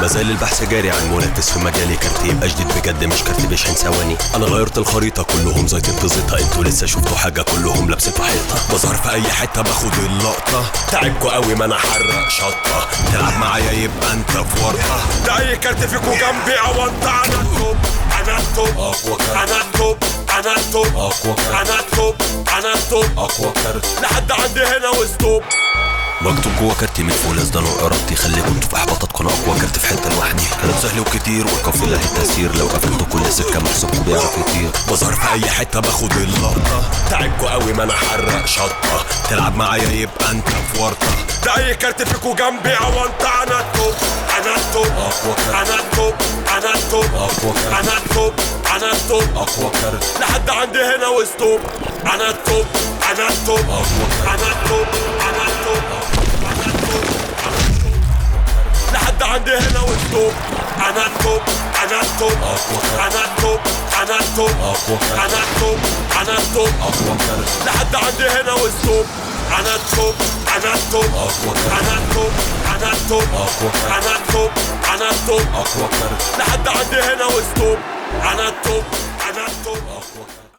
مازال البحث جاري عن منافس في مجالي كارت يبقى جديد بجد مش كارت بيشحن ثواني انا غيرت الخريطه كلهم زيطين في زيطه انتوا لسه شفتوا حاجه كلهم لابسين في حيطه بظهر في اي حته باخد اللقطه تعبكوا قوي ما انا حرق شطه تلعب معايا يبقى انت في ورطه ده اي كارت فيكوا جنبي او انت انا التوب انا التوب أقوى كارت. انا التوب انا التوب أقوى كارت. انا التوب انا التوب اقوى كارت لحد عندي هنا وستوب مكتوب جوه كارتي من فولاس ده نوع ارادتي خليكم انتوا في احباطاتكم انا اقوى كارت في حته لوحدي كلام سهل وكتير والقافله التأثير لو قفلتوا كل سكه محسوبكم بيعرف يطير بظهر في اي حته باخد اللقطه تعبكوا قوي ما انا حرق شطه تلعب معايا يبقى انت في ورطه ده اي كارت فيكوا جنبي او انت انا التوب انا التوب أقوى كارت. انا التوب انا التوب أقوى كارت. انا التوب انا التوب اقوى كارت لحد عندي هنا وستوب انا التوب انا التوب أقوى كارت. انا التوب انا التوب انا التوب لحد عندي هنا وستوب انا التوب انا التوب أقوى كارت. انا التوب انا التوب أقوى كارت. انا التوب انا التوب اقوى كارت لحد عندي هنا وستوب انا التوب انا التوب أقوى كارت. انا التوب انا التوب أقوى كارت. انا التوب انا التوب اقوى كارت لحد عندي هنا وستوب انا التوب انا التوب اقوى كارت